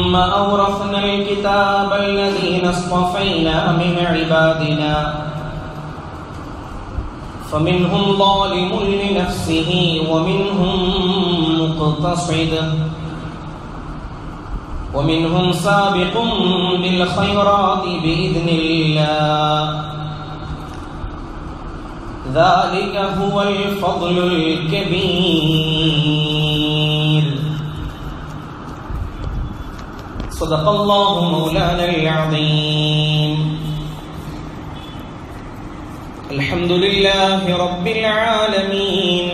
ثم أورثنا الكتاب الذين اصطفينا من عبادنا فمنهم ظالم لنفسه ومنهم مقتصد ومنهم سابق بالخيرات بإذن الله ذلك هو الفضل الكبير صدق الله مولانا العظيم الحمد لله رب العالمين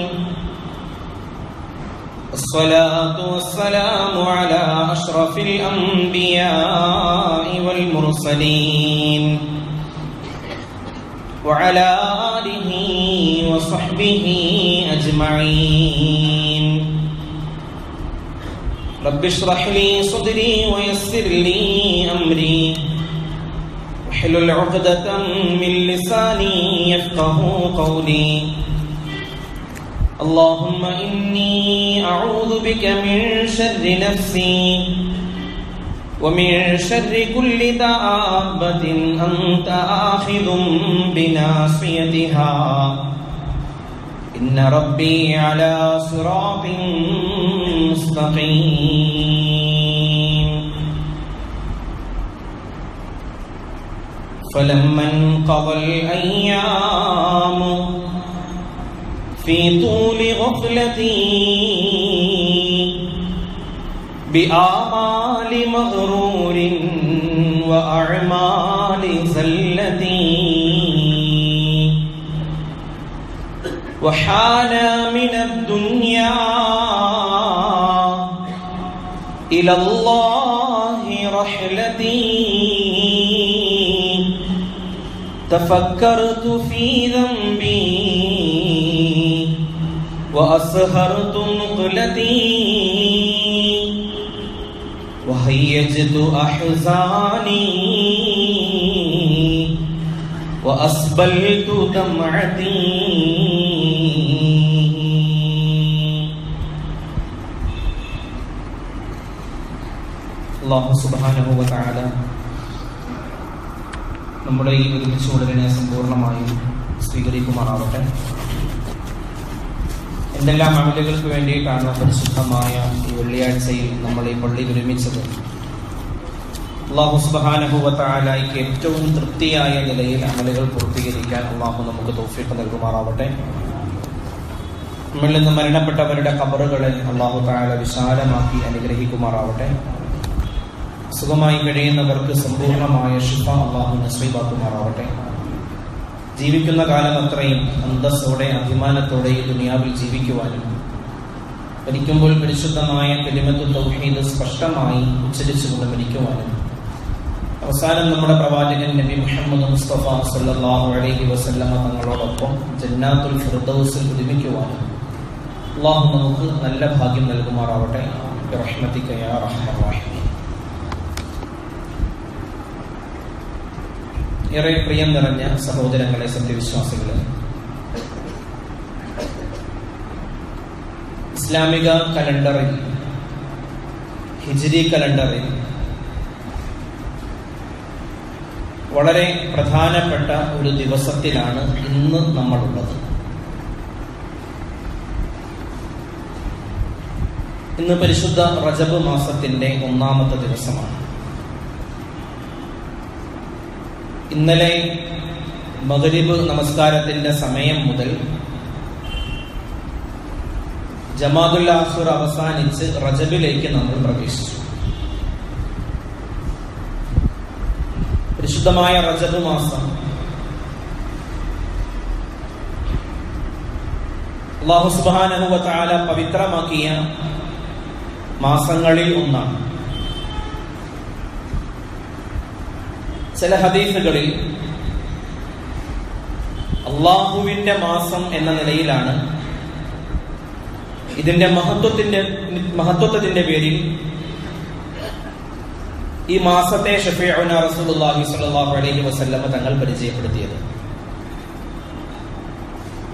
الصلاة والسلام على أشرف الأنبياء والمرسلين وعلى آله وصحبه أجمعين رب اشرح لي صدري ويسر لي أمري واحلل عقدة من لساني يفقه قولي اللهم إني أعوذ بك من شر نفسي ومن شر كل دابة أنت آخذ بناصيتها إن ربي على صراط مستقيم فلما انقضى الأيام في طول غفلتي بآمال مغرور وأعمال زلتي وحان من الدنيا إلى الله رحلتي تفكرت في ذنبي وأسهرت نقلتي وهيجت أحزاني وأسبلت دمعتي അള്ളാഹു സുബാനുഭവ താഴ നമ്മുടെ ഈ ഒരുമിച്ച് ഉടലിനെ സമ്പൂർണ്ണമായും സ്വീകരിക്കുമാറാവട്ടെ എന്തെല്ലാം അമലുകൾക്ക് വേണ്ടിയിട്ടാണ് പരിശുദ്ധമായ ഈ വെള്ളിയാഴ്ചയിൽ നമ്മൾ ഈ പള്ളിയിൽ ഒരുമിച്ചത് അള്ളാഹു സുബാനുഭവത്താലായിക്ക് ഏറ്റവും തൃപ്തിയായ നിലയിൽ അമലുകൾ പൂർത്തീകരിക്കാൻ അള്ളാഹു നമുക്ക് തോഫിക്ക് നൽകുമാറാവട്ടെ നമ്മളിൽ നിന്ന് മരണപ്പെട്ടവരുടെ കബറുകളെ അള്ളാഹു താല വിശാലമാക്കി അനുഗ്രഹിക്കുമാറാവട്ടെ സുഖമായി കഴിയുന്നവർക്ക് സമ്പൂർണമായ ശിഫ അള്ളാഹു നസ്രീബാക്കുമാറാവട്ടെ ജീവിക്കുന്ന കാലം അത്രയും അന്തസ്സോടെ അഭിമാനത്തോടെ ഈ ദുനിയാവിൽ ജീവിക്കുവാനും മരിക്കുമ്പോൾ പരിശുദ്ധമായ കലിമത്തു തൗഹീദ് സ്പഷ്ടമായി ഉച്ചരിച്ചുകൊണ്ട് മരിക്കുവാനും അവസാനം നമ്മുടെ പ്രവാചകൻ നബി മുഹമ്മദ് മുസ്തഫ സല്ലല്ലാഹു അലൈഹി വസല്ലമ തങ്ങളോടൊപ്പം ജന്നാത്തുൽ ഫിർദൗസിൽ ഒരുമിക്കുവാനും അള്ളാഹു നമുക്ക് നല്ല ഭാഗ്യം നൽകുമാറാവട്ടെ റഹ്മത്തിക യാ റഹ്മർ റഹീം ഏറെ പ്രിയം നിറഞ്ഞ സഹോദരങ്ങളെ സത്യവിശ്വാസികളെ ഇസ്ലാമിക കലണ്ടറിൽ ഹിജ്രി കലണ്ടറിൽ വളരെ പ്രധാനപ്പെട്ട ഒരു ദിവസത്തിലാണ് ഇന്ന് നമ്മളുള്ളത് ഇന്ന് പരിശുദ്ധ റജബ് മാസത്തിന്റെ ഒന്നാമത്തെ ദിവസമാണ് ഇന്നലെ മകരിബ് നമസ്കാരത്തിന്റെ സമയം മുതൽ ജമാദുൽ ആസുർ അവസാനിച്ച് റജബിലേക്ക് നമ്മൾ പ്രവേശിച്ചു പരിശുദ്ധമായ റജബ് മാസം അള്ളാഹു സുബാനഹുവ താല പവിത്രമാക്കിയ മാസങ്ങളിൽ ഒന്നാണ് ചില ഹദീസുകളിൽ അള്ളാഹുവിന്റെ മാസം എന്ന നിലയിലാണ് ഇതിന്റെ മഹത്വത്തിന്റെ മഹത്വത്തിന്റെ പേരിൽ ഈ മാസത്തെ ഷഫീഉന റസൂലുള്ളാഹി സ്വല്ലല്ലാഹു അലൈഹി വസല്ലമ തങ്ങൾ പരിചയപ്പെടുത്തിയത്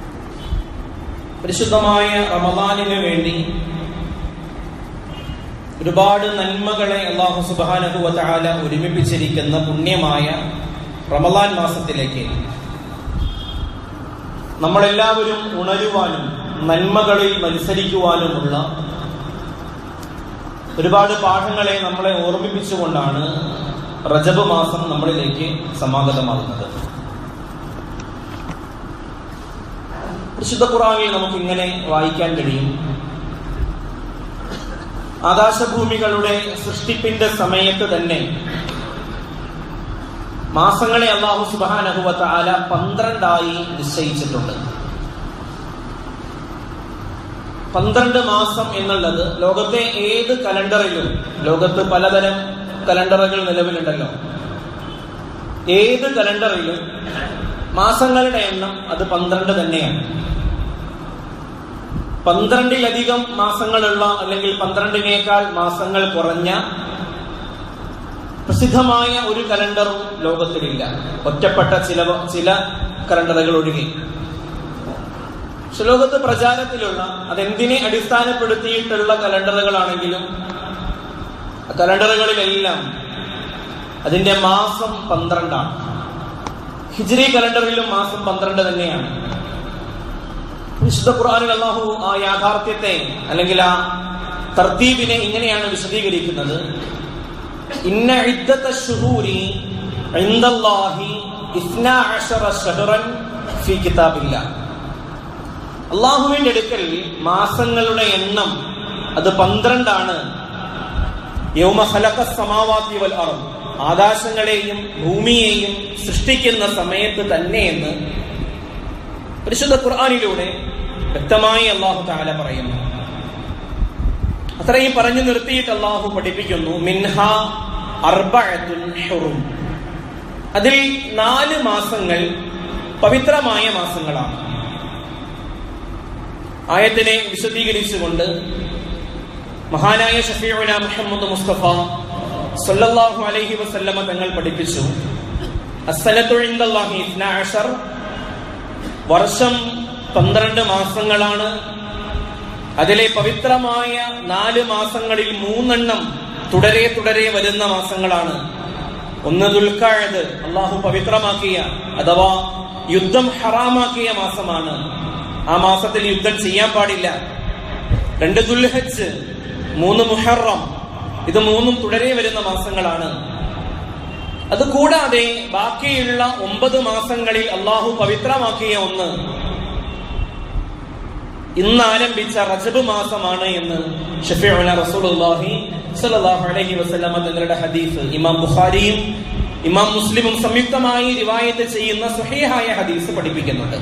പരിശുദ്ധമായ റമദാനിന് വേണ്ടി ഒരുപാട് നന്മകളെ അള്ളാഹു സുബാനഹു വതാല ഒരുമിപ്പിച്ചിരിക്കുന്ന പുണ്യമായ റമലാൻ മാസത്തിലേക്ക് നമ്മളെല്ലാവരും ഉണരുവാനും നന്മകളിൽ മത്സരിക്കുവാനുമുള്ള ഒരുപാട് പാഠങ്ങളെ നമ്മളെ ഓർമ്മിപ്പിച്ചുകൊണ്ടാണ് റജബ് മാസം നമ്മളിലേക്ക് സമാഗതമാകുന്നത് വിശുദ്ധ ഖുറാനിൽ നമുക്ക് ഇങ്ങനെ വായിക്കാൻ കഴിയും ആകാശഭൂമികളുടെ സൃഷ്ടിപ്പിന്റെ സമയത്ത് തന്നെ മാസങ്ങളെ അള്ളാഹു സുബാനഹുവത്ത ആല പന്ത്രണ്ടായി നിശ്ചയിച്ചിട്ടുണ്ട് പന്ത്രണ്ട് മാസം എന്നുള്ളത് ലോകത്തെ ഏത് കലണ്ടറിലും ലോകത്ത് പലതരം കലണ്ടറുകൾ നിലവിലുണ്ടല്ലോ ഏത് കലണ്ടറിലും മാസങ്ങളുടെ എണ്ണം അത് പന്ത്രണ്ട് തന്നെയാണ് പന്ത്രണ്ടിലധികം മാസങ്ങളുള്ള അല്ലെങ്കിൽ പന്ത്രണ്ടിനേക്കാൾ മാസങ്ങൾ കുറഞ്ഞ പ്രസിദ്ധമായ ഒരു കലണ്ടറും ലോകത്തിലില്ല ഒറ്റപ്പെട്ട ചില ചില കലണ്ടറുകൾ ഒഴികെ പക്ഷെ ലോകത്ത് പ്രചാരത്തിലുള്ള അതെന്തിനെ അടിസ്ഥാനപ്പെടുത്തിയിട്ടുള്ള കലണ്ടറുകളാണെങ്കിലും ആ കലണ്ടറുകളിലെല്ലാം അതിന്റെ മാസം പന്ത്രണ്ടാണ് ഹിജ്രി കലണ്ടറിലും മാസം പന്ത്രണ്ട് തന്നെയാണ് വിശുദ്ധ ഖുർആനിൽ അള്ളാഹു ആ യാഥാർത്ഥ്യത്തെ അല്ലെങ്കിൽ ആ തർത്തീബിനെ ഇങ്ങനെയാണ് വിശദീകരിക്കുന്നത് ഇന്ന ഇദ്ദത്ത ശുഹൂരി ഇൻദല്ലാഹി ഇസ്നാ അശറ ശഹറൻ ഫി കിതാബില്ലാഹ് അള്ളാഹുവിന്റെ അടുക്കൽ മാസങ്ങളുടെ എണ്ണം അത് പന്ത്രണ്ടാണ് സമാവാത്തി വൽ അറം ആകാശങ്ങളെയും ഭൂമിയെയും സൃഷ്ടിക്കുന്ന സമയത്ത് തന്നെയെന്ന് പരിശുദ്ധ ഖുർആാനിലൂടെ വ്യക്തമായി അള്ളാഹു താല പറയുന്നു അത്രയും പറഞ്ഞു നിർത്തിയിട്ട് അള്ളാഹു പഠിപ്പിക്കുന്നു മിൻഹ അർബഅത്തുൻ ഹുറും അതിൽ നാല് മാസങ്ങൾ പവിത്രമായ മാസങ്ങളാണ് ആയത്തിനെ വിശദീകരിച്ചുകൊണ്ട് മഹാനായ ഷഫീഉന മുഹമ്മദ് മുസ്തഫ സല്ലല്ലാഹു അലൈഹി വസല്ലമ തങ്ങൾ പഠിപ്പിച്ചു അസ്സലത്തു ഇൻദല്ലാഹി ഇസ്ന അശർ വർഷം പന്ത്രണ്ട് മാസങ്ങളാണ് അതിലെ പവിത്രമായ നാല് മാസങ്ങളിൽ മൂന്നെണ്ണം തുടരെ തുടരെ വരുന്ന മാസങ്ങളാണ് ഒന്ന് ദുൽഖഅദ് അള്ളാഹു പവിത്രമാക്കിയ അഥവാ യുദ്ധം ഹറാമാക്കിയ മാസമാണ് ആ മാസത്തിൽ യുദ്ധം ചെയ്യാൻ പാടില്ല രണ്ട് ദുൽഹജ് മൂന്ന് മുഹറം ഇത് മൂന്നും തുടരെ വരുന്ന മാസങ്ങളാണ് അത് കൂടാതെ ബാക്കിയുള്ള ഒമ്പത് മാസങ്ങളിൽ അള്ളാഹു പവിത്രമാക്കിയ ഒന്ന് ഇന്ന് ആരംഭിച്ച റജബ് മാസമാണ് എന്ന് ഷഫീഉന റസൂലുള്ളാഹി സ്വല്ലല്ലാഹു അലൈഹി വസല്ലമ തങ്ങളുടെ ഹദീസ് ഇമാം ബുഖാരിയും ഇമാം മുസ്ലിമും സംയുക്തമായി റിവായത്ത് ചെയ്യുന്ന സുഹീഹായ ഹദീസ് പഠിപ്പിക്കുന്നുണ്ട്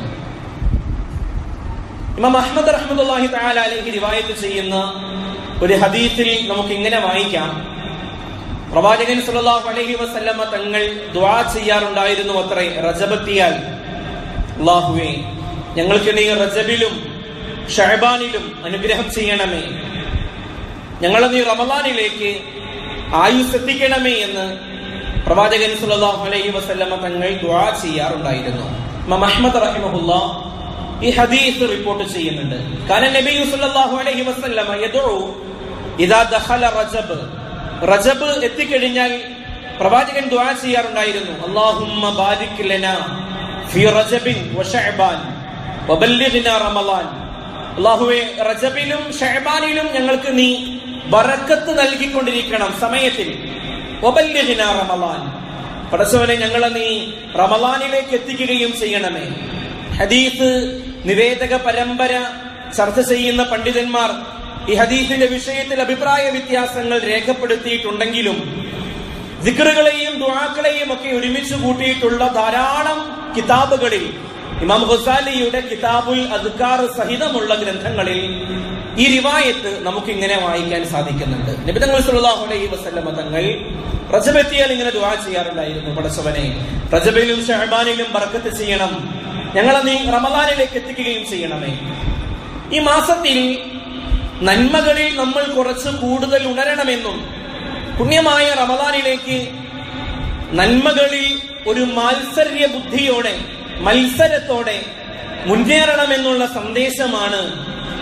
ഇമാം അഹ്മദ് റഹ്മത്തുള്ളാഹി തആല അലൈഹി റിവായത്ത് ചെയ്യുന്ന ഒരു ഹദീസിൽ നമുക്ക് ഇങ്ങനെ വായിക്കാം പ്രവാചകൻ സല്ലല്ലാഹു അലൈഹി വസല്ലമ തങ്ങൾ ദുആ ചെയ്യാറുണ്ടായിരുന്നു അത്രേ റജബത്തിയാൽ അല്ലാഹുവേ ഞങ്ങൾക്ക് നീ റജബിലും ഷഹബാനിലും അനുഗ്രഹം ചെയ്യണമേ ഞങ്ങളെ നീ റമദാനിലേക്ക് ആയുസ് എത്തിക്കണമേ എന്ന് പ്രവാചകൻ സല്ലല്ലാഹു അലൈഹി വസല്ലമ തങ്ങൾ ദുആ ചെയ്യാറുണ്ടായിരുന്നു ഇമാം അഹ്മദ് റഹിമഹുല്ല ഈ ഹദീസ് റിപ്പോർട്ട് ചെയ്യുന്നുണ്ട് കാരണം നബി സല്ലല്ലാഹു അലൈഹി വസല്ലമ യദഉ ഇദാ ദഖല റജബ് റജബ് എത്തിക്കഴിഞ്ഞാൽ പ്രവാചകൻ ദുആ ചെയ്യാറുണ്ടായിരുന്നു അല്ലാഹുമ്മ ബാരിക് ലനാ ഫി റജബിൻ വശഅബാൻ വബല്ലിഗ്നാ റമളാൻ അല്ലാഹുവേ റജബിലും ഷഅബാനിലും ഞങ്ങൾക്ക് നീ ബറക്കത്ത് നൽകിക്കൊണ്ടിരിക്കണം സമയത്തിൽ വബല്ലിഗ്നാ റമളാൻ പടച്ചവനെ ഞങ്ങളെ നീ റമളാനിലേക്ക് എത്തിക്കുകയും ചെയ്യണമേ ഹദീസ് നിവേദക പരമ്പര ചർച്ച ചെയ്യുന്ന പണ്ഡിതന്മാർ ഈ ഹദീസിന്റെ വിഷയത്തിൽ അഭിപ്രായ വ്യത്യാസങ്ങൾ രേഖപ്പെടുത്തിയിട്ടുണ്ടെങ്കിലും ദിക്റുകളെയും ദുആക്കളെയും ഒക്കെ ഒരുമിച്ച് കൂട്ടിയിട്ടുള്ള ധാരാളം കിതാബുകളിൽ ഇമാം ഖസാലിയുടെ കിതാബുൽ അദ്കാർ സഹിതമുള്ള ഗ്രന്ഥങ്ങളിൽ ഈ റിവായത്ത് നമുക്ക് ഇങ്ങനെ വായിക്കാൻ സാധിക്കുന്നുണ്ട് നബിതങ്ങൾ സല്ലല്ലാഹു അലൈഹി വസല്ലമ തങ്ങൾ റജബെത്തിയാൽ ഇങ്ങനെ ദുആ ചെയ്യാറുണ്ടായിരുന്നു പടച്ചവനെ റജബിലും ഷഹബാനിലും ബർക്കത്ത് ചെയ്യണം ഞങ്ങളെ നീ റമദാനിലേക്ക് എത്തിക്കുകയും ചെയ്യണമേ ഈ മാസത്തിൽ നന്മകളിൽ നമ്മൾ കുറച്ച് കൂടുതൽ ഉണരണമെന്നും പുണ്യമായ റമദാനിലേക്ക് നന്മകളിൽ ഒരു മാത്സര്യ ബുദ്ധിയോടെ മത്സരത്തോടെ മുന്നേറണമെന്നുള്ള സന്ദേശമാണ്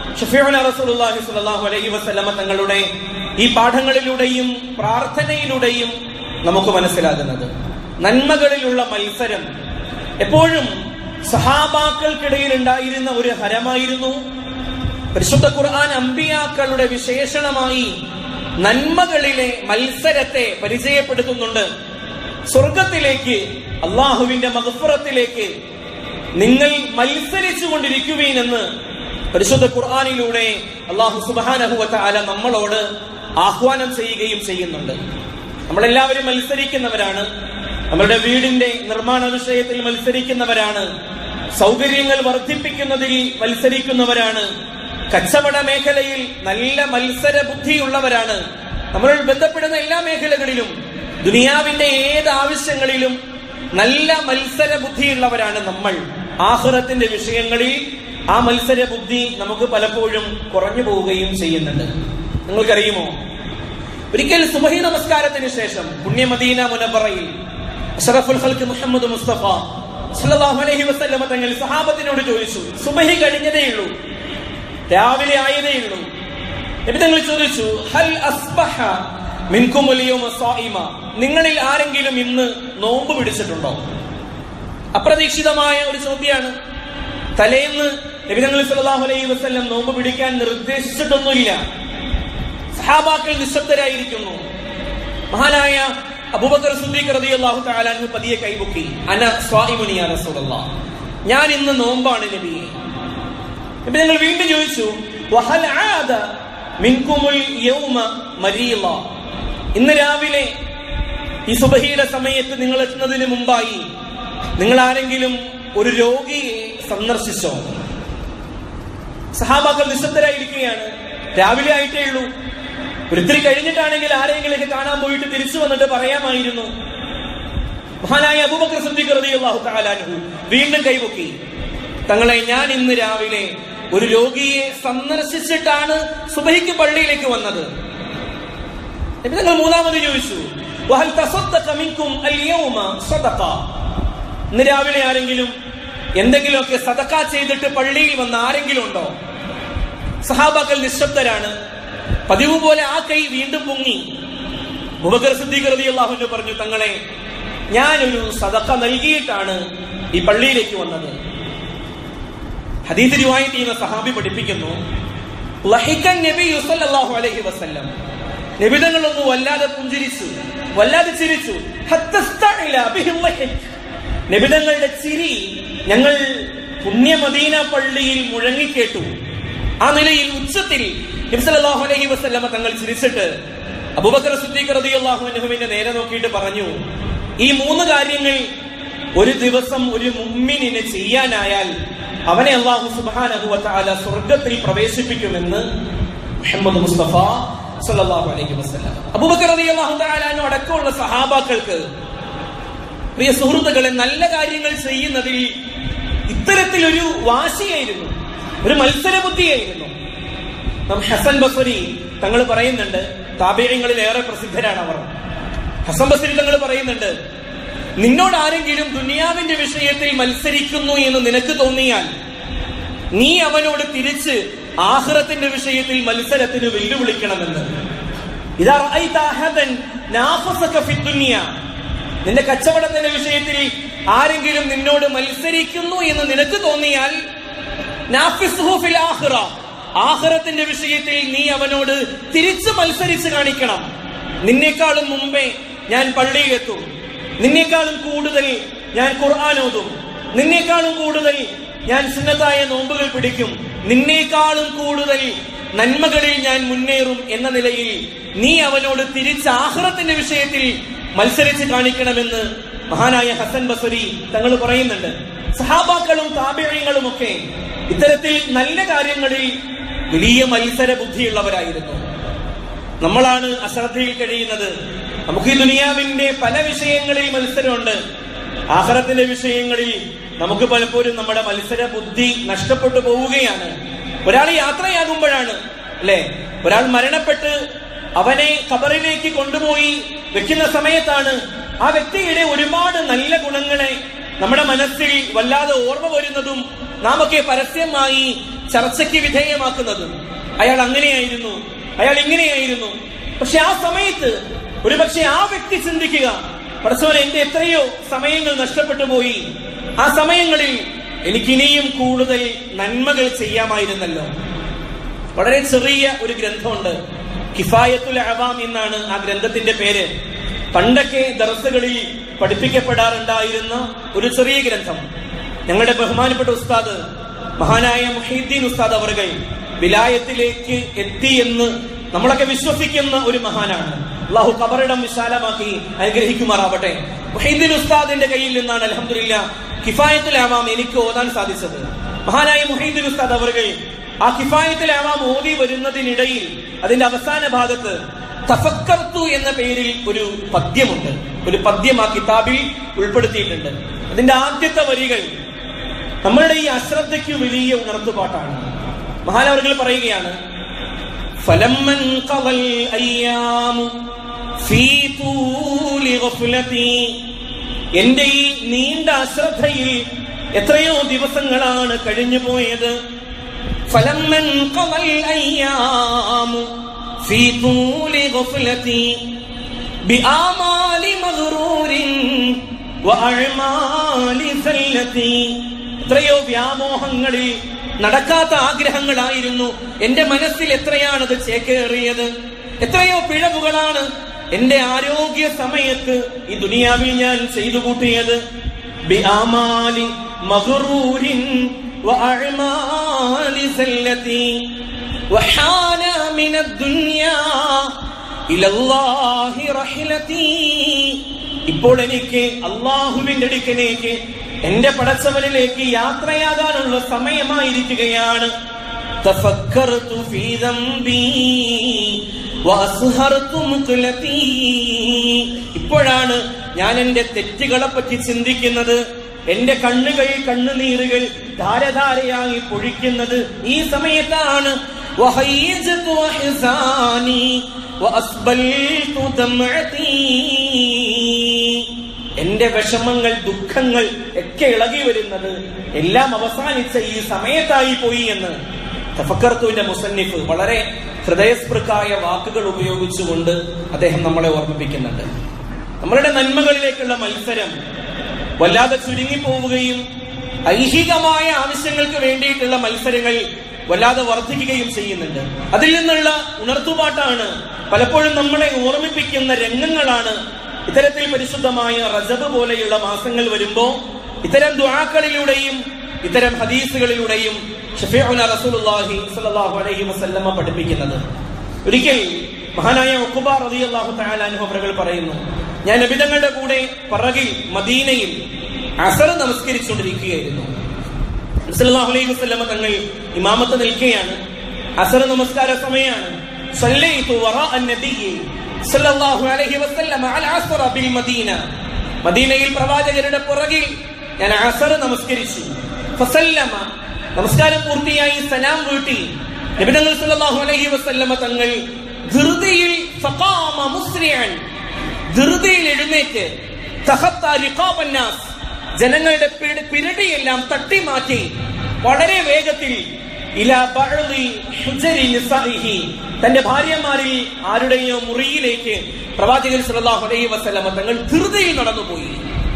ഷഫീഉന റസൂലുള്ളാഹി സ്വല്ലല്ലാഹു അലൈഹി വസല്ലമ തങ്ങളുടെ ഈ പാഠങ്ങളിലൂടെയും പ്രാർത്ഥനയിലൂടെയും നമുക്ക് മനസ്സിലാകുന്നത് നന്മകളിലുള്ള മത്സരം എപ്പോഴും സഹാബാക്കൾക്കിടയിൽ ഉണ്ടായിരുന്ന ഒരു ഹരമായിരുന്നു പരിശുദ്ധ ഖുർആൻ അമ്പിയാക്കളുടെ വിശേഷണമായി നന്മകളിലെ മത്സരത്തെ പരിചയപ്പെടുത്തുന്നുണ്ട് സ്വർഗത്തിലേക്ക് അള്ളാഹുവിന്റെ മഹഫുറത്തിലേക്ക് നിങ്ങൾ മത്സരിച്ചു കൊണ്ടിരിക്കുവീനെന്ന് പരിശുദ്ധ ഖുർആാനിലൂടെ അള്ളാഹു സുബാനഹുവത്ത അല നമ്മളോട് ആഹ്വാനം ചെയ്യുകയും ചെയ്യുന്നുണ്ട് നമ്മളെല്ലാവരും മത്സരിക്കുന്നവരാണ് നമ്മുടെ വീടിന്റെ നിർമ്മാണ വിഷയത്തിൽ മത്സരിക്കുന്നവരാണ് സൗകര്യങ്ങൾ വർദ്ധിപ്പിക്കുന്നതിൽ മത്സരിക്കുന്നവരാണ് കച്ചവട മേഖലയിൽ നല്ല മത്സര ബുദ്ധിയുള്ളവരാണ് നമ്മൾ ബന്ധപ്പെടുന്ന എല്ലാ മേഖലകളിലും ദുനിയാവിന്റെ ഏത് ആവശ്യങ്ങളിലും നല്ല മത്സര ബുദ്ധിയുള്ളവരാണ് നമ്മൾ ആഹ്റത്തിന്റെ വിഷയങ്ങളിൽ ആ മത്സര ബുദ്ധി നമുക്ക് പലപ്പോഴും കുറഞ്ഞു പോവുകയും ചെയ്യുന്നുണ്ട് നിങ്ങൾക്കറിയുമോ ഒരിക്കൽ സുബഹി നമസ്കാരത്തിന് ശേഷം പുണ്യമദീന മുനബറയിൽ അഷറഫുൽ ഖൽക്ക് മുഹമ്മദ് മുസ്തഫ സല്ലല്ലാഹു അലൈഹി വസല്ലമ തങ്ങൾ സഹാബത്തിനോട് ചോദിച്ചു സുബഹി കഴിഞ്ഞതേ ഉള്ളൂ രാവിലെ ആയതേ ഉള്ളൂ നബി തങ്ങൾ ചോദിച്ചു ഹൽ അസ്ബഹ മിൻകും അലിയൗമ സായിമ നിങ്ങളിൽ ആരെങ്കിലും ഇന്ന് നോമ്പ് പിടിച്ചിട്ടുണ്ടോ അപ്രതീക്ഷിതമായ ഒരു ചോദ്യമാണ് തലേന്ന് നബി തങ്ങൾ സല്ലല്ലാഹു അലൈഹി വസല്ലം നോമ്പ് പിടിക്കാൻ നിർദ്ദേശിച്ചിട്ടൊന്നുമില്ല സഹാബാക്കൾ നിശബ്ദരായിരിക്കുന്നു മഹാനായ അബൂബക്കർ സിദ്ദീഖ് റളിയല്ലാഹു തആല അൻഹു പതിയെ കൈപൊക്കി അന സ്വായിമുനി യാ റസൂലല്ലാഹ് ഞാൻ ഇന്ന് നോമ്പാണ് നബിയെ നബി ഞങ്ങൾ വീണ്ടും ചോദിച്ചു വഹൽ ആദ മിൻകുമുൽ യൗമ മരീള ഇന്ന് രാവിലെ ഈ സുബഹിയുടെ സമയത്ത് നിങ്ങൾ എത്തുന്നതിന് മുമ്പായി നിങ്ങൾ ആരെങ്കിലും ഒരു രോഗിയെ സന്ദർശിച്ചോ സഹാബാക്കൾ നിശബ്ദരായിരിക്കുകയാണ് രാവിലെ ആയിട്ടേ ഉള്ളൂ ഒരിത്തിരി കഴിഞ്ഞിട്ടാണെങ്കിൽ ആരെങ്കിലൊക്കെ കാണാൻ പോയിട്ട് തിരിച്ചു വന്നിട്ട് പറയാമായിരുന്നു മഹാനായ അബൂബക്കർ സിദ്ദീഖ് റളിയല്ലാഹു തആല അൻഹു വീണ്ടും കൈപൊക്കി തങ്ങളെ ഞാൻ ഇന്ന് രാവിലെ ഒരു രോഗിയെ സന്ദർശിച്ചിട്ടാണ് സുബഹിക്ക് പള്ളിയിലേക്ക് വന്നത് നബി തങ്ങൾ മൂന്നാമത് ചോദിച്ചു വഹൽ തസദ്ദഖ മിൻകും അൽയൗമ സദഖ ഇന്ന് രാവിലെ ആരെങ്കിലും എന്തെങ്കിലുമൊക്കെ സദക്ക ചെയ്തിട്ട് പള്ളിയിൽ വന്ന ആരെങ്കിലും ഉണ്ടോ സഹാബാക്കൾ നിശബ്ദരാണ് പതിവ് പോലെ ആ കൈ വീണ്ടും പൊങ്ങി മുബക്കർ സിദ്ദീഖ് റളിയല്ലാഹു പറഞ്ഞു തങ്ങളെ ഞാനൊരു സദക്ക നൽകിയിട്ടാണ് ഈ പള്ളിയിലേക്ക് വന്നത് ഹദീസ് റിവായത്ത് ചെയ്യുന്ന സഹാബി പഠിപ്പിക്കുന്നു ലഹിക്കൻ നബി സല്ലല്ലാഹു അലൈഹി വസല്ലം നബിതങ്ങളൊന്ന് വല്ലാതെ പുഞ്ചിരിച്ചു വല്ലാതെ ചിരിച്ചു ഹത്തസ്തഇല ബിഹിൽ ലഹിക്. നബിതങ്ങളുടെ ചിരി ഞങ്ങൾ പുണ്യമദീന പള്ളിയിൽ മുഴങ്ങിക്കേട്ടു ആ നിലയിൽ ഉച്ചത്തിൽ നബി സല്ലല്ലാഹു അലൈഹി വസല്ലമ തങ്ങൾ ചിരിച്ചിട്ട് അബൂബക്കർ സിദ്ദീഖ് റളിയല്ലാഹു അൻഹുവിന്റെ നേരെ നോക്കിയിട്ട് പറഞ്ഞു ഈ മൂന്ന് കാര്യങ്ങൾ ഒരു ദിവസം ഒരു മുമ്മിനിന് ചെയ്യാനായാൽ അവനെ അള്ളാഹു സുബ്ഹാനഹു വതആല സ്വർഗ്ഗത്തിൽ പ്രവേശിപ്പിക്കുമെന്ന് മുഹമ്മദ് മുസ്തഫ സല്ലല്ലാഹു അലൈഹി വസല്ലം അബൂബക്കർ റളിയല്ലാഹു തആല അൻഹു അടക്കമുള്ള സഹാബാക്കൾക്ക് പ്രിയ സുഹൃത്തുക്കളെ നല്ല കാര്യങ്ങൾ ചെയ്യുന്നതിൽ ഇത്തരത്തിലൊരു വാശിയായിരുന്നു ഒരു മത്സര ബുദ്ധിയായിരുന്നു നാം ഹസൻ ബസരി തങ്ങൾ പറയുന്നുണ്ട് താപേയങ്ങളിൽ ഏറെ പ്രസിദ്ധരാണ് അവർ ഹസൻ ബസരി തങ്ങൾ പറയുന്നുണ്ട് നിന്നോട് ആരെങ്കിലും ദുനിയാവിന്റെ വിഷയത്തിൽ മത്സരിക്കുന്നു എന്ന് നിനക്ക് തോന്നിയാൽ നീ അവനോട് തിരിച്ച് ആഹ്റത്തിന്റെ വിഷയത്തിൽ മത്സരത്തിന് വെല്ലുവിളിക്കണമെന്ന് ഇതാ റഅയ്ത അഹദൻ നാഫസക ഫി ദുനിയ നിന്റെ കച്ചവടത്തിന്റെ വിഷയത്തിൽ ആരെങ്കിലും നിന്നോട് മത്സരിക്കുന്നു എന്ന് നിനക്ക് തോന്നിയാൽ നാഫിസ്ഹു ഫിൽ ആഖിറ ആഖിറത്തിന്റെ വിഷയത്തിൽ നീ അവനോട് തിരിച്ച് മത്സരിച്ച് കാണിക്കണം നിന്നേക്കാളും മുമ്പേ ഞാൻ പള്ളിയിലെത്തും നിന്നേക്കാളും കൂടുതൽ ഞാൻ ഖുർആൻ ഓതും നിന്നേക്കാളും കൂടുതൽ ഞാൻ സുന്നത്തായ നോമ്പുകൾ പിടിക്കും നിന്നേക്കാളും കൂടുതൽ നന്മകളിൽ ഞാൻ മുന്നേറും എന്ന നിലയിൽ നീ അവനോട് തിരിച്ച് ആഹ്റത്തിന്റെ വിഷയത്തിൽ മത്സരിച്ച് കാണിക്കണമെന്ന് മഹാനായ ഹസൻ ബസരി തങ്ങൾ പറയുന്നുണ്ട് സഹാബാക്കളും താപിഴയങ്ങളും ഒക്കെ ഇത്തരത്തിൽ നല്ല കാര്യങ്ങളിൽ വലിയ മത്സര ബുദ്ധിയുള്ളവരായിരുന്നു നമ്മളാണ് അശ്രദ്ധയിൽ കഴിയുന്നത് നമുക്ക് ഈ ദുനിയാവിന്റെ പല വിഷയങ്ങളിൽ മത്സരമുണ്ട് ആഹാരത്തിന്റെ വിഷയങ്ങളിൽ നമുക്ക് പലപ്പോഴും നമ്മുടെ മത്സര ബുദ്ധി നഷ്ടപ്പെട്ടു പോവുകയാണ് ഒരാൾ യാത്രയാകുമ്പോഴാണ് അല്ലെ ഒരാൾ മരണപ്പെട്ട് അവനെ ഖബറിലേക്ക് കൊണ്ടുപോയി വെക്കുന്ന സമയത്താണ് ആ വ്യക്തിയുടെ ഒരുപാട് നല്ല ഗുണങ്ങളെ നമ്മുടെ മനസ്സിൽ വല്ലാതെ ഓർമ്മ വരുന്നതും നാമൊക്കെ പരസ്യമായി ചർച്ചയ്ക്ക് വിധേയമാക്കുന്നത് അയാൾ അങ്ങനെയായിരുന്നു അയാൾ ഇങ്ങനെയായിരുന്നു പക്ഷെ ആ സമയത്ത് ഒരുപക്ഷെ ആ വ്യക്തി ചിന്തിക്കുക പടച്ചോൻ എന്റെ എത്രയോ സമയങ്ങൾ നഷ്ടപ്പെട്ടു പോയി ആ സമയങ്ങളിൽ എനിക്കിനിയും കൂടുതൽ നന്മകൾ ചെയ്യാമായിരുന്നല്ലോ വളരെ ചെറിയ ഒരു ഗ്രന്ഥമുണ്ട് കിഫായത്തുൽ അവാം എന്നാണ് ആ ഗ്രന്ഥത്തിന്റെ പേര് പണ്ടൊക്കെ ദർസുകളിൽ പഠിപ്പിക്കപ്പെടാറുണ്ടായിരുന്ന ഒരു ചെറിയ ഗ്രന്ഥം ഞങ്ങളുടെ ബഹുമാനപ്പെട്ട ഉസ്താദ് മഹാനായ മുഹീദ്ദീൻ ഉസ്താദ് അവർകൾ വിലായത്തിലേക്ക് എത്തി എന്ന് നമ്മളൊക്കെ വിശ്വസിക്കുന്ന ഒരു മഹാനാണ് അള്ളാഹു കബറിടം വിശാലമാക്കി അനുഗ്രഹിക്കുമാറാവട്ടെ മുഹീദ്ദീൻ ഉസ്താദിന്റെ കയ്യിൽ നിന്നാണ് അലഹമില്ല കിഫായത്തുൽ ആവാം എനിക്ക് ഓതാൻ സാധിച്ചത് മഹാനായ മുഹീദ്ദീൻ ഉസ്താദ് അവർകൾ ആ കിഫായത്തുൽ ആവാം ഓതി വരുന്നതിനിടയിൽ അതിന്റെ അവസാന ഭാഗത്ത് തഫക്കർത്തു എന്ന പേരിൽ ഒരു പദ്യമുണ്ട് ഒരു പദ്യം ആ കിതാബിൽ ഉൾപ്പെടുത്തിയിട്ടുണ്ട് അതിന്റെ ആദ്യത്തെ വരികൾ നമ്മളുടെ ഈ അശ്രദ്ധയ്ക്ക് വലിയ ഉണർത്തുപാട്ടാണ് മഹാനവർകൾ പറയുകയാണ് ഫലമ്മൻ ഖവൽ അയ്യാമു ഫീ തൂലി ഗഫ്ലതി എന്റെ ഈ നീണ്ട അശ്രദ്ധയിൽ എത്രയോ ദിവസങ്ങളാണ് കഴിഞ്ഞു പോയത് ഫലമ്മൻ ഖവൽ അയ്യാമു ഫീ തൂലി ഗഫ്ലതി ബിആമാലി മഗ്റൂരിൻ വഅഅമാലി സല്ലതി എത്രയോ വ്യാമോഹങ്ങളിൽ നടക്കാത്ത ആഗ്രഹങ്ങളായിരുന്നു എന്റെ മനസ്സിൽ എത്രയാണത് ചേക്കേറിയത് എത്രയോ പിഴവുകളാണ് എന്റെ ആരോഗ്യ സമയത്ത് ഈ ദുനിയാവിൽ ഞാൻ ചെയ്തു കൂട്ടിയത് ബിആമാലി മഗ്റൂരിൻ വഅഅമാലി സല്ലതി وحان من الدنيا إلى الله رحلتي ഇപ്പോൾ എനിക്ക് അള്ളാഹുവിന്റെ അടുക്കലേക്ക് എന്റെ പടച്ചവനിലേക്ക് യാത്രയാകാനുള്ള സമയമായിരിക്കുകയാണ് تفكرت في ذنبي وأسهرت مقلتي ഇപ്പോഴാണ് ഞാൻ എന്റെ തെറ്റുകളെ പറ്റി ചിന്തിക്കുന്നത് എന്റെ കണ്ണുകൾ കണ്ണുനീറുകൾ ധാരധാരയായി പൊഴിക്കുന്നത് ഈ സമയത്താണ് وهيجت أحزاني وأسبلت دمعتي എന്റെ വിഷമങ്ങൾ ദുഃഖങ്ങൾ ഒക്കെ ഇളകി വരുന്നത് എല്ലാം അവസാനിച്ച ഈ സമയത്തായി പോയി എന്ന് തഫക്കർത്തുവിന്റെ മുസന്നിഫ് വളരെ ഹൃദയസ്പൃക്കായ വാക്കുകൾ ഉപയോഗിച്ചുകൊണ്ട് അദ്ദേഹം നമ്മളെ ഓർമ്മിപ്പിക്കുന്നുണ്ട് നമ്മളുടെ നന്മകളിലേക്കുള്ള മത്സരം വല്ലാതെ ചുരുങ്ങിപ്പോവുകയും ഐഹികമായ ആവശ്യങ്ങൾക്ക് വേണ്ടിയിട്ടുള്ള മത്സരങ്ങൾ വല്ലാതെ വർദ്ധിക്കുകയും ചെയ്യുന്നുണ്ട് അതിൽ നിന്നുള്ള ഉണർത്തുപാട്ടാണ് പലപ്പോഴും നമ്മളെ ഓർമ്മിപ്പിക്കുന്ന രംഗങ്ങളാണ് ഇത്തരത്തിൽ പരിശുദ്ധമായ റജബ് പോലെയുള്ള മാസങ്ങൾ വരുമ്പോ ഇത്തരം ദുആക്കളിലൂടെയും ഇത്തരം ഹദീസുകളിലൂടെയും ഷഫീഉന റസൂലുള്ളാഹി സ്വല്ലല്ലാഹു അലൈഹി വസല്ലമ പഠിപ്പിക്കുന്നത് ഒരിക്കൽ മഹാനായ ഉഖബ റളിയല്ലാഹു തആല അൻഹു അവர்கள் പറയുന്നു ഞാൻ നബിതങ്ങളുടെ കൂടെ പറകിൽ മദീനയിൽ അസർ നമസ്കരിച്ചുകൊണ്ടിരിക്കുകയായിരുന്നു സല്ലല്ലാഹു അലൈഹി വസല്ലമ തങ്ങൾ ഇമാമത്ത് നിൽക്കുകയാണ് അസർ നമസ്കാര സമയമാണ് സല്ലൈതു വറാഅ അൻ-നബിയ്യി സല്ലല്ലാഹു അലൈഹി വസല്ലമ അൽ അസ്റ ബിൽ മദീന മദീനയിൽ പ്രവാചകരുടെ പുറകിൽ ഞാൻ അസർ നമസ്കരിച്ചു ഫസല്ലമ നമസ്കാരം പൂർത്തിയായി സലാം വീട്ടി നബിതങ്ങൾ സല്ലല്ലാഹു അലൈഹി വസല്ലമ തങ്ങൾ ധൃതിയിൽ ഫഖാമ മുസ്രിഅൻ ധൃതിയിൽ എഴുന്നേറ്റ് തഹത്ത റിഖാബന്നാസ് ജനങ്ങളുടെ പിര- പിരടിയെല്ലാം തട്ടി മാറ്റി വളരെ വേഗത്തിൽ ഇലാ ബഅളി ഹുജരി നിസാഇഹി തന്റെ ഭാര്യമാരിൽ ആരുടെയോ മുറിയിലേക്ക് പ്രവാചകൻ സല്ലല്ലാഹു അലൈഹി വസല്ലമ തങ്ങൾ ധൃതിയിൽ നടന്നുപോയി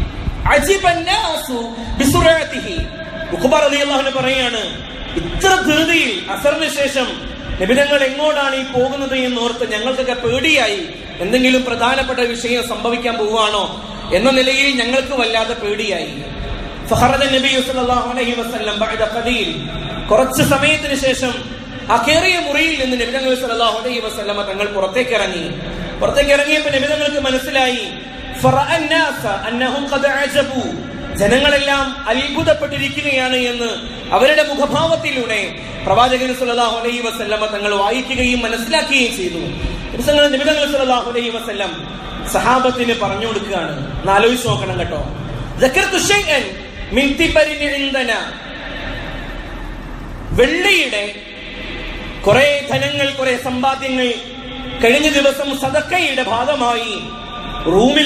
അജിബന്നാസു ബിസുറഅതിഹി ഉഖബ റളിയല്ലാഹു അൻഹു പറയാണ് ഇത്ര ധൃതിയിൽ അസറിന് ശേഷം നബിതങ്ങൾ എങ്ങോട്ടാണ് ഈ പോകുന്നത് എന്ന് ഓർത്ത് ഞങ്ങൾക്കൊക്കെ പേടിയായി എന്തെങ്കിലും പ്രധാനപ്പെട്ട വിഷയം സംഭവിക്കാൻ പോവുകയാണോ എന്ന നിലയിൽ ഞങ്ങൾക്ക് വല്ലാതെ പേടിയായി ഫഹറദ നബി സല്ലല്ലാഹു അലൈഹി വസല്ലം ബഅദ ഖദീൽ കുറച്ച് സമയത്തിന് ശേഷം ആ കേറിയ മുറിയിൽ നിന്ന് നബിതങ്ങൾ സല്ലല്ലാഹു അലൈഹി വസല്ലമ തങ്ങൾ പുറത്തേക്ക് ഇറങ്ങി പുറത്തേക്ക് ഇറങ്ങിയപ്പോൾ നബിതങ്ങൾക്ക് മനസ്സിലായി ഫറഅ الناس അന്നഹും ഖദ അജബു ജനങ്ങളെല്ലാം അത്ഭുതപ്പെട്ടിരിക്കുകയാണ് എന്ന് അവരുടെ മുഖഭാവത്തിലൂടെ പ്രവാചകൻ സല്ലല്ലാഹു അലൈഹി വസല്ലമ തങ്ങൾ വായിക്കുകയും മനസ്സിലാക്കുകയും ചെയ്തു ദിവസങ്ങൾ നിബിധങ്ങൾ സല്ലല്ലാഹു അലൈഹി വസല്ലം സഹാബത്തിന് പറഞ്ഞു കൊടുക്കുകയാണ് ഒന്ന് ആലോചിച്ച് നോക്കണം കേട്ടോ ذكرت شيئا من تبر عندنا വെള്ളിയുടെ കുറെ ധനങ്ങൾ കുറെ സമ്പാദ്യങ്ങൾ കഴിഞ്ഞ ദിവസം സദക്കയുടെ ഭാഗമായി റൂമിൽ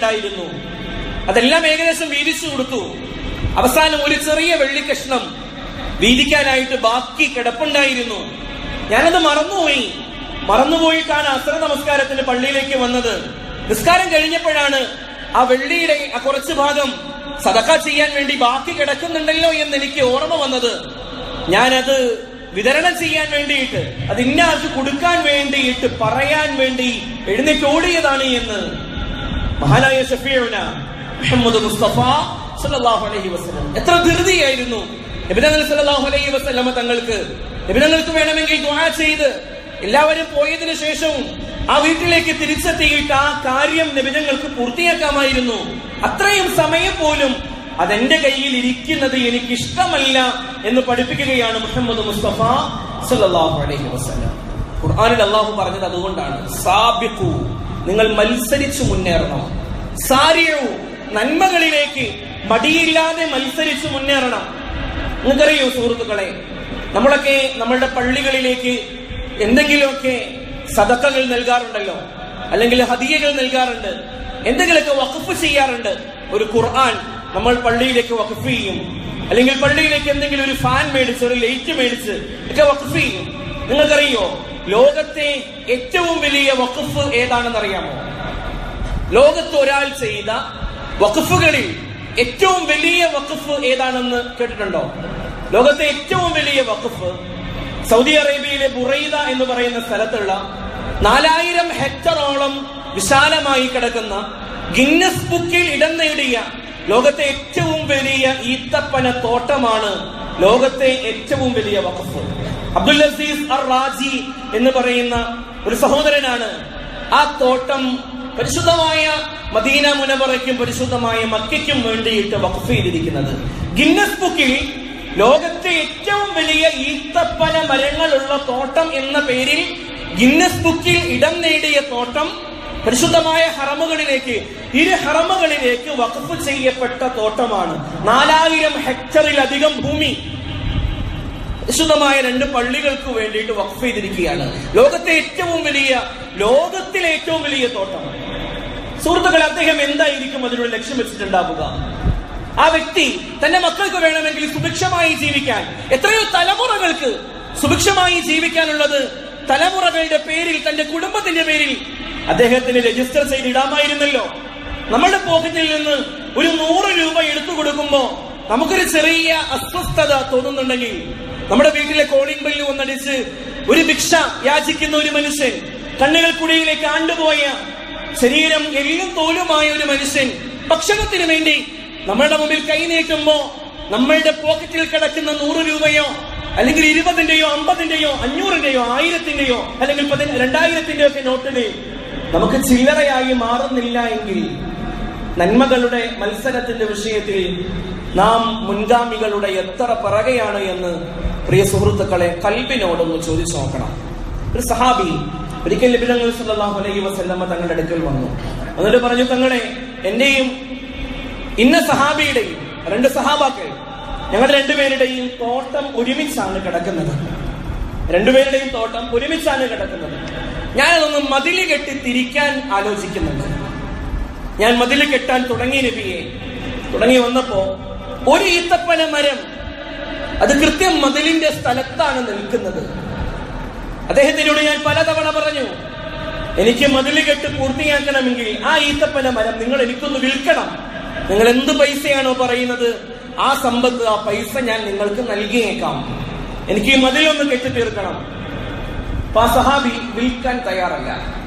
എത്തിയിട്ടുണ്ടായിരുന്നു അതെല്ലാം ഏകദേശം വീതിച്ചു കൊടുത്തു അവസാനം ഒരു ചെറിയ വെള്ളിക്കഷ്ണം വീതിക്കാനായിട്ട് ബാക്കി കിടപ്പുണ്ടായിരുന്നു ഞാനത് മറന്നുപോയി മറന്നുപോയിട്ടാണ് അസ്ര നമസ്കാരത്തിന് പള്ളിയിലേക്ക് വന്നത് നിസ്കാരം കഴിഞ്ഞപ്പോഴാണ് ആ വെള്ളിയുടെ ആ കുറച്ചു ഭാഗം സദക്ക ചെയ്യാൻ വേണ്ടി ബാക്കി കിടക്കുന്നുണ്ടല്ലോ എന്ന് എനിക്ക് ഓർമ്മ വന്നത് ഞാനത് വിതരണം ചെയ്യാൻ വേണ്ടിയിട്ട് അത് ഇന്ന ആൾക്ക് കൊടുക്കാൻ വേണ്ടിയിട്ട് പറയാൻ വേണ്ടി എഴുന്നേറ്റ് ഓടിയതാണ് എന്ന് മഹാനായ ഷഫീഉന മുഹമ്മദ് മുസ്തഫ സല്ലല്ലാഹു അലൈഹി വസല്ലം എത്ര ധൃതിയായിരുന്നു നബിതങ്ങൾ സല്ലല്ലാഹു അലൈഹി വസല്ലമ തങ്ങൾക്ക് നബിതങ്ങൾക്ക് വേണമെങ്കിൽ ദുആ ചെയ്ത് എല്ലാവരും പോയതിനു ശേഷവും ആ വീട്ടിലേക്ക് തിരിച്ചെത്തിയിട്ട് ആ കാര്യം നബിതങ്ങൾക്ക് പൂർത്തിയാക്കാമായിരുന്നു അത്രയും സമയം പോലും അതെന്റെ കയ്യിൽ ഇരിക്കുന്നത് എനിക്ക് ഇഷ്ടമല്ല എന്ന് പഠിപ്പിക്കുകയാണ് മുഹമ്മദ് മുസ്തഫ സല്ലല്ലാഹു അലൈഹി വസല്ലം ഖുർആനിൽ അള്ളാഹു പറഞ്ഞത് അതുകൊണ്ടാണ് സാബിഖു നിങ്ങൾ മത്സരിച്ചു മുന്നേറണം സാരിയു നന്മകളിലേക്ക് മടിയില്ലാതെ മത്സരിച്ചു മുന്നേറണം നിങ്ങൾക്കറിയോ സുഹൃത്തുക്കളെ നമ്മളൊക്കെ നമ്മളുടെ പള്ളികളിലേക്ക് എന്തെങ്കിലുമൊക്കെ സദക്കകൾ നൽകാറുണ്ടല്ലോ അല്ലെങ്കിൽ ഹദിയകൾ നൽകാറുണ്ട് എന്തെങ്കിലുമൊക്കെ വഖഫ് ചെയ്യാറുണ്ട് ഒരു ഖുർആൻ നമ്മൾ പള്ളിയിലേക്ക് വഖഫ് ചെയ്യും അല്ലെങ്കിൽ പള്ളിയിലേക്ക് എന്തെങ്കിലും ഒരു ഫാൻ മേടിച്ച് ഒരു ലൈറ്റ് മേടിച്ച് ഒക്കെ വഖഫ് ചെയ്യും നിങ്ങൾക്കറിയോ ലോകത്തെ ഏറ്റവും വലിയ വഖഫ് ഏതാണെന്ന് അറിയാമോ ലോകത്ത് ഒരാൾ ചെയ്ത വഖഫുകളിൽ ഏറ്റവും വലിയ വഖഫ് ഏതാണെന്ന് കേട്ടിട്ടുണ്ടോ ലോകത്തെ ഏറ്റവും വലിയ വഖഫ് സൗദി അറേബ്യയിലെ ബുറൈദ എന്ന് പറയുന്ന സ്ഥലത്തുള്ള നാലായിരം ഹെക്ടറോളം വിശാലമായി കിടക്കുന്ന ഗിന്നസ് ബുക്കിൽ ഇടം നേടിയ ലോകത്തെ ഏറ്റവും വലിയ ഈത്തപ്പന തോട്ടമാണ് ലോകത്തെ ഏറ്റവും വലിയ വഖഫ് അബ്ദുൽ അസീസ് അർ റാജി എന്ന് പറയുന്ന ഒരു സഹോദരനാണ് ആ തോട്ടം പരിശുദ്ധമായ മദീന മുനവറയ്ക്കും പരിശുദ്ധമായ മക്കയ്ക്കും വേണ്ടിയിട്ട് വഖഫ് ചെയ്തിരിക്കുന്നത് ഗിന്നസ് ബുക്കിൽ ലോകത്തെ ഏറ്റവും വലിയ ഈത്തപ്പന മരങ്ങളുള്ള തോട്ടം എന്ന പേരിൽ ഗിന്നസ് ബുക്കിൽ ഇടം നേടിയ തോട്ടം പരിശുദ്ധമായ ഹറമുകളിലേക്ക് ഇരു ഹറമുകളിലേക്ക് വഖഫ് ചെയ്യപ്പെട്ട തോട്ടമാണ് നാലായിരം ഹെക്ടറിലധികം ഭൂമി വിശുദ്ധമായ രണ്ട് പള്ളികൾക്ക് വേണ്ടിയിട്ട് വഖഫ് ചെയ്തിരിക്കുകയാണ് ലോകത്തെ ഏറ്റവും വലിയ ലോകത്തിലെ ഏറ്റവും വലിയ തോട്ടം സുഹൃത്തുക്കൾ അദ്ദേഹം എന്തായിരിക്കും അതിനുള്ള ലക്ഷ്യം വെച്ചിട്ടുണ്ടാവുക ആ വ്യക്തി തന്റെ മക്കൾക്ക് വേണമെങ്കിൽ സുഭിക്ഷമായി ജീവിക്കാൻ എത്രയോ തലമുറകൾക്ക് സുഭിക്ഷമായി ജീവിക്കാനുള്ളത് തലമുറകളുടെ പേരിൽ തന്റെ കുടുംബത്തിന്റെ പേരിൽ അദ്ദേഹത്തിന് രജിസ്റ്റർ ചെയ്തിടാമായിരുന്നല്ലോ നമ്മുടെ പോക്കറ്റിൽ നിന്ന് ഒരു നൂറ് രൂപ എടുത്തു കൊടുക്കുമ്പോ നമുക്കൊരു ചെറിയ അസ്വസ്ഥത തോന്നുന്നുണ്ടെങ്കിൽ നമ്മുടെ വീട്ടിലെ കോളിംഗ് ബെല്ല് ഒന്നടിച്ച് ഒരു ഭിക്ഷ യാചിക്കുന്ന ഒരു മനുഷ്യൻ കണ്ണുകൾക്കുടിയിലേക്ക് ആണ്ടുപോയ ശരീരം എല്ലും തോലുമായ ഒരു മനുഷ്യൻ ഭക്ഷണത്തിന് വേണ്ടി നമ്മളുടെ മുമ്പിൽ കൈ നീട്ടുമ്പോ നമ്മളുടെ പോക്കറ്റിൽ കിടക്കുന്ന നൂറ് രൂപയോ അല്ലെങ്കിൽ ഇരുപതിന്റെയോ അമ്പതിന്റെയോ അഞ്ഞൂറിന്റെയോ ആയിരത്തിന്റെയോ അല്ലെങ്കിൽ പതിന രണ്ടായിരത്തിന്റെയോ ഒക്കെ നോട്ടിന് നമുക്ക് ചില്ലറയായി മാറുന്നില്ല എങ്കിൽ നന്മകളുടെ മത്സരത്തിന്റെ വിഷയത്തിൽ നാം മുൻഗാമികളുടെ എത്ര പിറകെയാണ് എന്ന് പ്രിയ സുഹൃത്തുക്കളെ കൽബിനോടൊന്ന് ചോദിച്ചു നോക്കണം ഒരു സഹാബി ഒരിക്കൽ ലബിനങ്ങൾ സല്ലല്ലാഹു അലൈഹി വസല്ലമ തങ്ങളുടെ അടുക്കൽ വന്നു എന്നിട്ട് പറഞ്ഞു തങ്ങളെ എന്റെയും ഇന്ന സഹാബിയുടെയും രണ്ട് സഹാബാക്കൾ ഞങ്ങളുടെ രണ്ടുപേരുടെയും തോട്ടം ഒരുമിച്ചാണ് കിടക്കുന്നത് രണ്ടുപേരുടെയും തോട്ടം ഒരുമിച്ചാണ് കിടക്കുന്നത് ഞാനതൊന്ന് മതില് കെട്ടി തിരിക്കാൻ ആലോചിക്കുന്നുണ്ട് ഞാൻ മതില് കെട്ടാൻ തുടങ്ങി നബിയെ തുടങ്ങി വന്നപ്പോ ഒരു ഈത്തപ്പന മരം അത് കൃത്യം മതിലിന്റെ സ്ഥലത്താണ് നിൽക്കുന്നത് അദ്ദേഹത്തിനോട് ഞാൻ പലതവണ പറഞ്ഞു എനിക്ക് മതില് കെട്ട് പൂർത്തിയാക്കണമെങ്കിൽ ആ ഈത്തപ്പന മരം നിങ്ങൾ എനിക്കൊന്ന് വിൽക്കണം നിങ്ങൾ എന്ത് പൈസയാണോ പറയുന്നത് ആ സമ്പത്ത് ആ പൈസ ഞാൻ നിങ്ങൾക്ക് നൽകിയേക്കാം എനിക്ക് ഈ മതിലൊന്ന് കെട്ടി തീർക്കണം അപ്പൊ ആ സഹാബി വിൽക്കാൻ തയ്യാറല്ല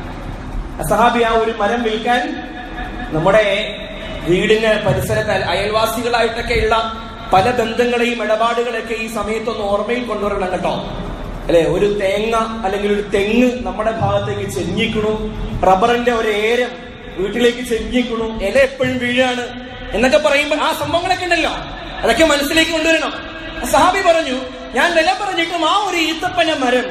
ആ സഹാബി ആ ഒരു മരം വിൽക്കാൻ നമ്മുടെ വീടിന് പരിസരത്ത് അയൽ- അയൽവാസികളായിട്ടൊക്കെയുള്ള പല ബന്ധങ്ങളെയും ഇടപാടുകളൊക്കെ ഈ സമയത്തൊന്ന് ഓർമ്മയിൽ കൊണ്ടുവരണം കേട്ടോ അല്ലെ ഒരു തേങ്ങ അല്ലെങ്കിൽ ഒരു തെങ്ങ് നമ്മുടെ ഭാഗത്തേക്ക് ചെഞ്ഞിക്കണു റബ്ബറിന്റെ ഒരു ഏരം വീട്ടിലേക്ക് ചെഞ്ഞിക്കണു ഇല എപ്പോഴും വീഴാണ് എന്നൊക്കെ പറയുമ്പോൾ ആ സംഭവങ്ങളൊക്കെ ഉണ്ടല്ലോ അതൊക്കെ മനസ്സിലേക്ക് കൊണ്ടുവരണം സഹാബി പറഞ്ഞു ഞാൻ വില പറഞ്ഞിട്ടും ആ ഒരു ഈത്തപ്പന മരം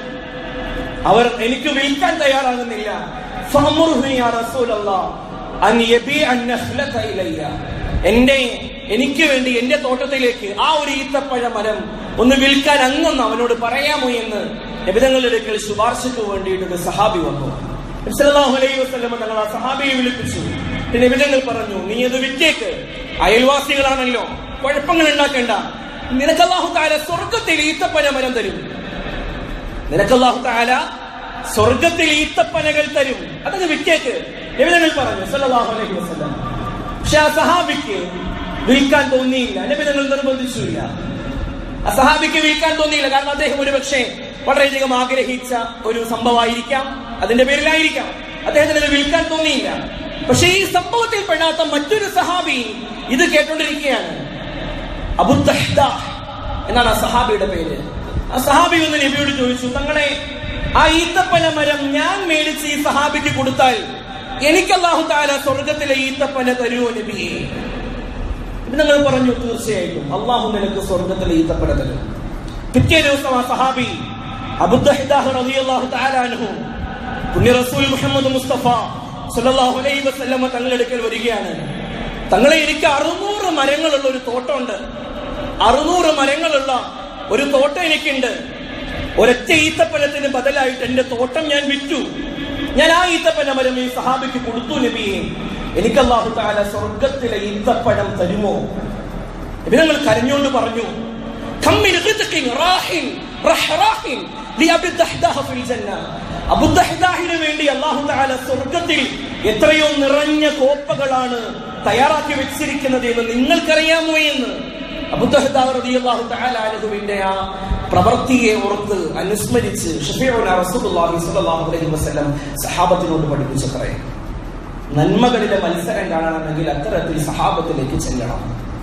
അവർ എനിക്ക് വിൽക്കാൻ തയ്യാറാകുന്നില്ല ഫഅമുർഹു യാ റസൂലല്ലാഹ് അൻ യബീഅ അൻ-നഖ്ലത ഇലയ്യ. എന്റെ എനിക്ക് വേണ്ടി എന്റെ തോട്ടത്തിലേക്ക് ആ ഒരു ഈത്തപ്പഴ മരം ഒന്ന് വിൽക്കാൻ അങ്ങൊന്ന് അവനോട് പറയാമോ എന്ന് നബിതങ്ങളുടെ അടുക്കൽ ശുപാർശയ്ക്ക് വേണ്ടിയിട്ട് ഒരു സഹാബി വന്നു നബി സല്ലല്ലാഹു അലൈഹി വസല്ലം തങ്ങൾ ആ സഹാബിയെ വിളിപ്പിച്ചു പിന്നെ നബിതങ്ങൾ പറഞ്ഞു നീ അത് വിറ്റേക്ക് അയൽവാസികളാണല്ലോ കുഴപ്പങ്ങൾ ഉണ്ടാക്കേണ്ട നിനക്ക് അള്ളാഹു താല സ്വർഗത്തിൽ ഈത്തപ്പന മരം തരും നിനക്ക് അള്ളാഹു താല സ്വർഗത്തിൽ ഈത്തപ്പനകൾ തരും അതൊക്കെ വിറ്റേക്ക് നബിതങ്ങൾ പറഞ്ഞു സല്ലല്ലാഹു അലൈഹി വസല്ലം പക്ഷെ ആ സഹാബിക്ക് വിൽക്കാൻ തോന്നിയില്ല നബിതങ്ങൾ നിർബന്ധിച്ചില്ല ആ സഹാബിക്ക് വിൽക്കാൻ തോന്നിയില്ല കാരണം അദ്ദേഹം ഒരു പക്ഷേ വളരെയധികം ആഗ്രഹിച്ച ഒരു സംഭവമായിരിക്കാം അതിന്റെ പേരിലായിരിക്കാം അദ്ദേഹത്തിന് അത് വിൽക്കാൻ തോന്നിയില്ല പക്ഷെ ഈ സംഭവത്തിൽ പെടാത്ത മറ്റൊരു സഹാബി ഇത് കേട്ടോണ്ടിരിക്കുകയാണ് അബുദ്ദഹ്ദ എന്നാണ് ആ സഹാബിയുടെ പേര് ആ സഹാബി ഒന്ന് നബിയോട് ചോദിച്ചു തങ്ങളെ ആ ഈത്തപ്പന മരം ഞാൻ മേടിച്ച് ഈ സഹാബിക്ക് കൊടുത്താൽ എനിക്ക് അല്ലാഹു താല സ്വർഗത്തിലെ ഈത്തപ്പന തരുമോ നബിയെ ഇത് നിങ്ങൾ പറഞ്ഞു തീർച്ചയായിട്ടും അള്ളാഹു നിനക്ക് സ്വർഗത്തിലെ ഈത്തപ്പന തരും പിറ്റേ ദിവസം ആ സഹാബി അബുദ്ദഹ്ദാഹ് റളിയല്ലാഹു തആല അൻഹു പുണ്യ റസൂൽ മുഹമ്മദ് മുസ്തഫ സല്ലല്ലാഹു അലൈഹി വസല്ലമ തങ്ങളുടെ അടുക്കൽ വരികയാണ് തങ്ങളെ എനിക്ക് അറുന്നൂറ് മരങ്ങളുള്ള ഒരു തോട്ടമുണ്ട് അറുന്നൂറ് മരങ്ങളുള്ള ഒരു തോട്ടം എനിക്കുണ്ട് ഒരൊറ്റ ഈത്തപ്പനത്തിന് ബദലായിട്ട് എന്റെ തോട്ടം ഞാൻ വിറ്റു ഞാൻ ആ ഈത്തപ്പന മരം ഈ സഹാബിക്ക് കൊടുത്തു നബിയെ എനിക്ക് അല്ലാഹു തആല സ്വർഗത്തിലെ ഈത്തപ്പഴം തരുമോ നബി ഞങ്ങൾ കരഞ്ഞുകൊണ്ട് പറഞ്ഞു "കം മിൻ ഖിത്ഖിൻ റാഹിൻ റഹ്റാഹിൻ ലിഅബി ദഹ്ദാഹ ഫിൽ ജന്ന." അബു ദഹ്ദാഹിന് വേണ്ടി അല്ലാഹു തആല സ്വർഗത്തിൽ എത്രയോ നിറഞ്ഞ കോപ്പകളാണ് തയ്യാറാക്കി വെച്ചിരിക്കുന്നത് എന്ന് നിങ്ങൾക്കറിയാമോ എന്ന് അബു ദഹ്ദാഹ് റളിയല്ലാഹു തആല അൻഹുവിന്റെ ആ പ്രവൃത്തിയെ ഓർത്ത് അനുസ്മരിച്ച് ഷഫീഉന റസൂലുള്ളാഹി സ്വല്ലല്ലാഹു അലൈഹി വസല്ലം സഹാബത്തിനോട് പഠിപ്പിച്ചത്രേ നന്മകളിലെ മത്സരം കാണണമെങ്കിൽ അത്തരത്തിൽ സഹാബത്തിലേക്ക് ചെല്ലണം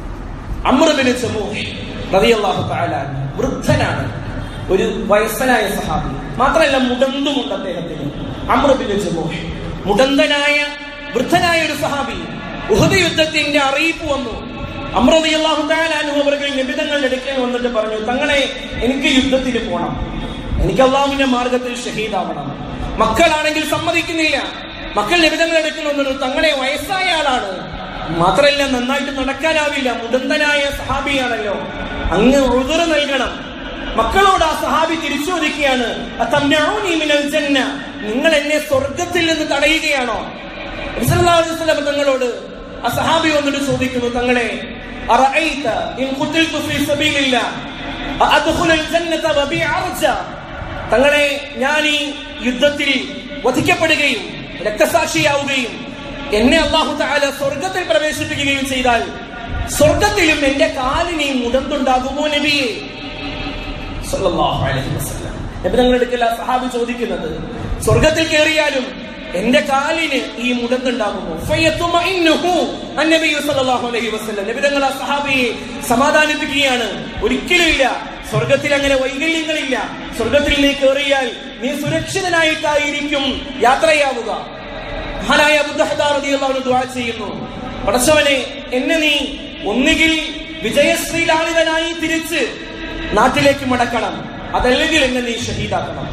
അമ്രബിന് ചമൂഹ് റളിയല്ലാഹു തആല അൻഹു വൃദ്ധനാണ് ഒരു വയസ്സനായ സഹാബി മാത്രമല്ല മുടന്തുമുണ്ട് അദ്ദേഹത്തിന് അമ്രബിന് ചമൂഹ് മുടന്തനായ വൃദ്ധനായ ഒരു സഹാബി ഉഹദ് യുദ്ധത്തിന്റെ അറിയിപ്പ് വന്നു അമ്രതി അള്ളാഹു താലാനു അവർക്ക് നിബിധങ്ങൾ എടുക്കാൻ വന്നിട്ട് പറഞ്ഞു തങ്ങളെ എനിക്ക് യുദ്ധത്തിന് പോണം എനിക്ക് അള്ളാഹുവിന്റെ മാർഗത്തിൽ ഷഹീദാവണം മക്കളാണെങ്കിൽ സമ്മതിക്കുന്നില്ല മക്കൾ നിബിധങ്ങൾ എടുക്കാൻ വന്നിട്ട് തങ്ങളെ വയസ്സായ ആളാണ് മാത്രമല്ല നന്നായിട്ട് നടക്കാനാവില്ല മുടന്തനായ സഹാബിയാണല്ലോ അങ്ങ് ഉഴുതുറ നൽകണം മക്കളോട് ആ സഹാബി തിരിച്ചു ചോദിക്കുകയാണ് "അതംനഊനി മിനൽ ജന്ന?" നിങ്ങൾ എന്നെ സ്വർഗത്തിൽ നിന്ന് തടയുകയാണോ നബി സല്ലല്ലാഹു അലൈഹി വസല്ലം തങ്ങളോട് ആ സഹാബി വന്നിട്ട് ചോദിക്കുന്നു തങ്ങളെ അറഅയ്ത ഇൻ ഖുതിൽതു ഫീ സബീലില്ലാ അഅദ്ഖുലുൽ ജന്നത വബി അർജ തങ്ങളെ ഞാൻ ഈ യുദ്ധത്തിൽ വധിക്കപ്പെടുകയും രക്തസാക്ഷിയാവുകയും എന്നെ അള്ളാഹു തആല സ്വർഗത്തിൽ പ്രവേശിപ്പിക്കുകയും ചെയ്താൽ സ്വർഗത്തിലും എന്റെ കാലിന് ഈ മുടന്തുണ്ടാകുമോ നബിയെ സല്ലല്ലാഹു അലൈഹി വസല്ലം നബി തങ്ങളുടെ അടുക്കൽ ആ സഹാബി ചോദിക്കുന്നത് സ്വർഗത്തിൽ കയറിയാലും എന്റെ കാലിന് ഈ മുടന്തുണ്ടാകുമോ ഫയത്തുമഇന്നുഹു അന്നബിയു സല്ലല്ലാഹു അലൈഹി വസല്ലം നബി തങ്ങൾ ആ സഹാബിയെ സമാധാനിപ്പിക്കുകയാണ് ഒരിക്കലുമില്ല സ്വർഗത്തിൽ അങ്ങനെ വൈകല്യങ്ങളില്ല സ്വർഗത്തിൽ നീ കയറിയാൽ നീ സുരക്ഷിതനായിട്ടായിരിക്കും യാത്രയാവുക മഹാനായ ബുദ്ധഹദാറിയാഹു ദുആ ചെയ്യുന്നു പടച്ചവനെ എന്നെ നീ ഒന്നുകിൽ വിജയശ്രീലാളിതനായി തിരിച്ച് നാട്ടിലേക്ക് മടക്കണം അതല്ലെങ്കിൽ എന്നെ നീ ഷഹീദാക്കണം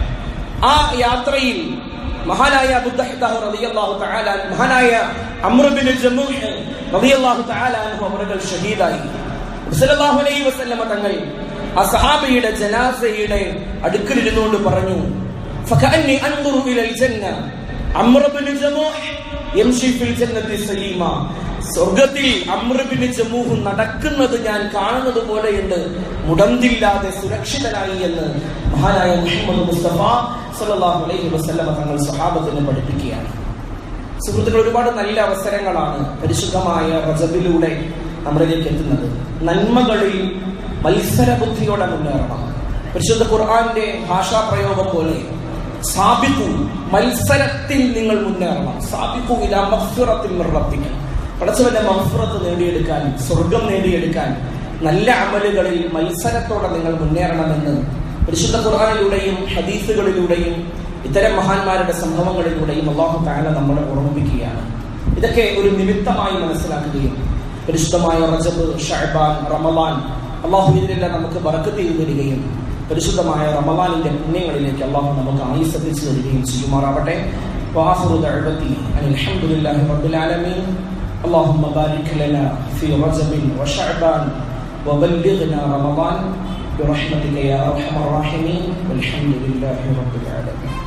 ആ യാത്രയിൽ മഹാനായ അബുദ്ദഹ്ദാഹു റളിയല്ലാഹു തആല അൻഹു, മഹാനായ അംർ ബിൻ ജമൂഹ് റളിയല്ലാഹു തആല അൻഹു അവர்கள் ഷഹീദായി സല്ലല്ലാഹു അലൈഹി വസല്ലമ തങ്ങൾ ആ സഹാബിയുടെ ജനാസയുടെ അടുക്കലിരുന്നുകൊണ്ട് പറഞ്ഞു ഫകഅന്നി അൻദുറു ഇലൽ ജന്ന അംർ ബിൻ ജമൂഹ് യംശി ഫിൽ ജന്നത്തി സലീമ സ്വർഗത്തിൽ അമ്രബിന് ജമൂഹ് നടക്കുന്നത് ഞാൻ കാണുന്നത് പോലെയുണ്ട് മുടന്തില്ലാതെ സുരക്ഷിതനായി എന്ന് മഹാനായ മുഹമ്മദ് മുസ്തഫ സല്ലല്ലാഹു അലൈഹി വസല്ലമ തങ്ങൾ സ്വഹാബത്തിന് പഠിപ്പിക്കുകയാണ് സുഹൃത്തുക്കൾ ഒരുപാട് നല്ല അവസരങ്ങളാണ് പരിശുദ്ധമായ റജബിലൂടെ നമ്മളിലേക്ക് എത്തുന്നത് നന്മകളിൽ മത്സര ബുദ്ധിയോടെ മുന്നേറണം പരിശുദ്ധ ഖുർആന്റെ ഭാഷാ പ്രയോഗം പോലെ സാബിക്കു മത്സരത്തിൽ നിങ്ങൾ മുന്നേറണം സാബിക്കു ഇലാ മഗ്ഫിറത്തിൻ മിർ റബ്ബിക പടച്ചവന്റെ മഗ്ഫിറത്ത് നേടിയെടുക്കാൻ സ്വർഗം നേടിയെടുക്കാൻ നല്ല അമലുകളിൽ മത്സരത്തോടെ നിങ്ങൾ മുന്നേറണമെന്ന് പരിശുദ്ധ ഖുർആനിലൂടെയും ഹദീസുകളിലൂടെയും ഇത്തരം മഹാന്മാരുടെ സംഭവങ്ങളിലൂടെയും അള്ളാഹു താല നമ്മളെ ഓർമ്മിപ്പിക്കുകയാണ് ഇതൊക്കെ ഒരു നിമിത്തമായി മനസ്സിലാക്കുകയും പരിശുദ്ധമായ റജബ് ഷഹബാൻ റമലാൻ അള്ളാഹു ഇതിലെല്ലാം നമുക്ക് ബറക്കത്ത് ചെയ്തു തരികയും പരിശുദ്ധമായ റമലാനിന്റെ പുണ്യങ്ങളിലേക്ക് അള്ളാഹു നമുക്ക് ആയുസ് എത്തിച്ചു തരികയും ചെയ്യുമാറാവട്ടെ وآخر دعوتي أن الحمد لله رب العالمين اللهم بارك لنا في رجب وشعبان وبلغنا رمضان برحمتك يا أرحم الراحمين والحمد لله رب العالمين